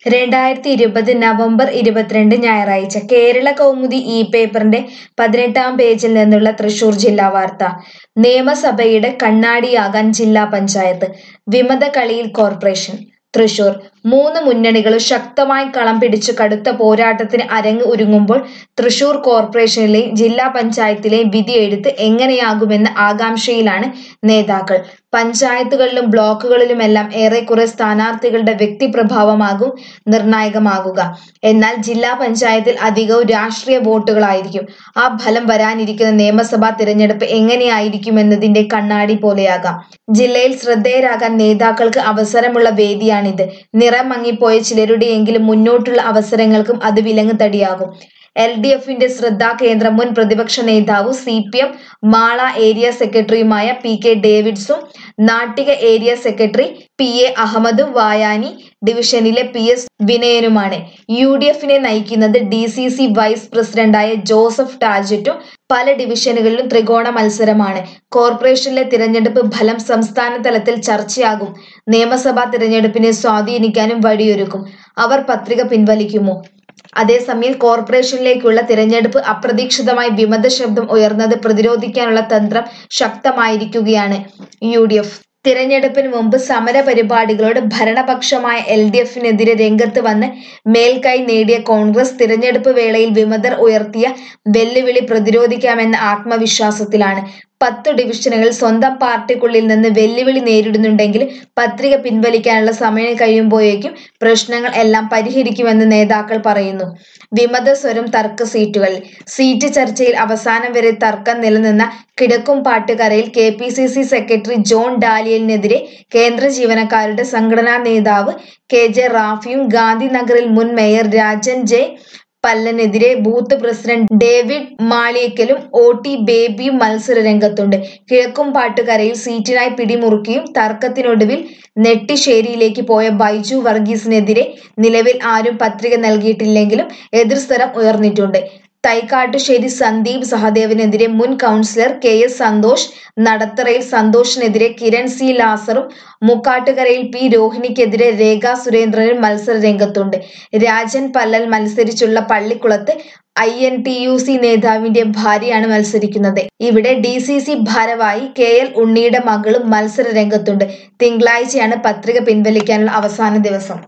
രണ്ടായിരത്തി ഇരുപത് നവംബർ ഇരുപത്തിരണ്ട് ഞായറാഴ്ച കേരള കൗമുദി ഇ പേപ്പറിന്റെ പതിനെട്ടാം പേജിൽ നിന്നുള്ള തൃശൂർ ജില്ലാ വാർത്ത നിയമസഭയുടെ കണ്ണാടിയാകാൻ ജില്ലാ പഞ്ചായത്ത് വിമത കളിയിൽ കോർപ്പറേഷൻ തൃശൂർ മൂന്ന് മുന്നണികളും ശക്തമായി കളം പിടിച്ച് കടുത്ത പോരാട്ടത്തിന് അരങ്ങ് ഒരുങ്ങുമ്പോൾ തൃശൂർ കോർപ്പറേഷനിലെയും ജില്ലാ പഞ്ചായത്തിലെയും വിധിയെഴുത്ത് എങ്ങനെയാകുമെന്ന ആകാംക്ഷയിലാണ് നേതാക്കൾ പഞ്ചായത്തുകളിലും ബ്ലോക്കുകളിലുമെല്ലാം ഏറെക്കുറെ സ്ഥാനാർത്ഥികളുടെ വ്യക്തിപ്രഭാവമാകും നിർണായകമാകുക എന്നാൽ ജില്ലാ പഞ്ചായത്തിൽ അധികവും രാഷ്ട്രീയ വോട്ടുകളായിരിക്കും ആ ഫലം വരാനിരിക്കുന്ന നിയമസഭാ തിരഞ്ഞെടുപ്പ് എങ്ങനെയായിരിക്കുമെന്നതിന്റെ കണ്ണാടി പോലെയാകാം ജില്ലയിൽ ശ്രദ്ധേയരാകാൻ നേതാക്കൾക്ക് അവസരമുള്ള വേദിയാണിത് നിറം മങ്ങിപ്പോയ ചിലരുടെയെങ്കിലും മുന്നോട്ടുള്ള അവസരങ്ങൾക്കും അത് വിലങ്ങുതടിയാകും എൽ ഡി എഫിന്റെ ശ്രദ്ധാകേന്ദ്രം മുൻ പ്രതിപക്ഷ നേതാവും C P M Mala area സെക്രട്ടറിയുമായ പി കെ ഡേവിഡ്സും Nattika area secretary P A അഹമ്മദും വായാനി ഡിവിഷനിലെ പി എസ് വിനയനുമാണ് യു ഡി എഫിനെ നയിക്കുന്നത് ഡി സി സി വൈസ് പ്രസിഡന്റായ ജോസഫ് ടാജറ്റും പല ഡിവിഷനുകളിലും ത്രികോണ മത്സരമാണ് കോർപ്പറേഷനിലെ തിരഞ്ഞെടുപ്പ് ഫലം സംസ്ഥാന തലത്തിൽ ചർച്ചയാകും നിയമസഭാ തിരഞ്ഞെടുപ്പിനെ സ്വാധീനിക്കാനും വഴിയൊരുക്കും അവർ പത്രിക പിൻവലിക്കുമോ അതേസമയം കോർപ്പറേഷനിലേക്കുള്ള തിരഞ്ഞെടുപ്പ് അപ്രതീക്ഷിതമായി വിമത ശബ്ദം ഉയർന്നത് പ്രതിരോധിക്കാനുള്ള തന്ത്രം ശക്തമായിരിക്കുകയാണ് യു ഡി എഫ് തിരഞ്ഞെടുപ്പിന് മുമ്പ് സമര പരിപാടികളോട് ഭരണപക്ഷമായ എൽ ഡി എഫിനെതിരെ രംഗത്ത് വന്ന് മേൽക്കൈ നേടിയ കോൺഗ്രസ് തിരഞ്ഞെടുപ്പ് വേളയിൽ വിമതർ ഉയർത്തിയ വെല്ലുവിളി പ്രതിരോധിക്കാമെന്ന ആത്മവിശ്വാസത്തിലാണ് പത്ത് ഡിവിഷനുകൾ സ്വന്തം പാർട്ടിക്കുള്ളിൽ നിന്ന് വെല്ലുവിളി നേരിടുന്നുണ്ടെങ്കിൽ പത്രിക പിൻവലിക്കാനുള്ള സമയം കഴിയുമ്പോഴേക്കും പ്രശ്നങ്ങൾ എല്ലാം പരിഹരിക്കുമെന്ന് നേതാക്കൾ പറയുന്നു വിമത സ്വരം തർക്ക സീറ്റുകളിൽ സീറ്റ് ചർച്ചയിൽ അവസാനം വരെ തർക്കം നിലനിന്ന കിഴക്കും പാട്ടുകരയിൽ K P C C secretary John ഡാലിയലിനെതിരെ കേന്ദ്ര ജീവനക്കാരുടെ സംഘടനാ നേതാവ് കെ ജെ റാഫിയും ഗാന്ധിനഗറിൽ മുൻ മേയർ രാജൻ ജെ പല്ലനെതിരെ booth president David Maliyakkal O T ബേബിയും മത്സര രംഗത്തുണ്ട് കിഴക്കും പാട്ടുകരയിൽ സീറ്റിനായി പിടിമുറുക്കിയും തർക്കത്തിനൊടുവിൽ നെട്ടിശ്ശേരിയിലേക്ക് പോയ ബൈജു വർഗീസിനെതിരെ നിലവിൽ ആരും പത്രിക നൽകിയിട്ടില്ലെങ്കിലും എതിർസ്വരം ഉയർന്നിട്ടുണ്ട് തൈക്കാട്ടുശ്ശേരി സന്ദീപ് സഹദേവനെതിരെ മുൻ കൗൺസിലർ കെ എസ് സന്തോഷ് നടത്തറയിൽ സന്തോഷിനെതിരെ കിരൺ സി ലാസറും മുക്കാട്ടുകരയിൽ പി രോഹിണിക്കെതിരെ രേഖ സുരേന്ദ്രനും മത്സര രംഗത്തുണ്ട് രാജൻ പല്ലൽ മത്സരിച്ചുള്ള പള്ളിക്കുളത്ത് I N T U C നേതാവിന്റെ ഭാര്യയാണ് മത്സരിക്കുന്നത് ഇവിടെ ഡി സി സി ഭാരവാഹി കെ എൽ ഉണ്ണിയുടെ മകളും മത്സര രംഗത്തുണ്ട് തിങ്കളാഴ്ചയാണ് പത്രിക പിൻവലിക്കാനുള്ള അവസാന ദിവസം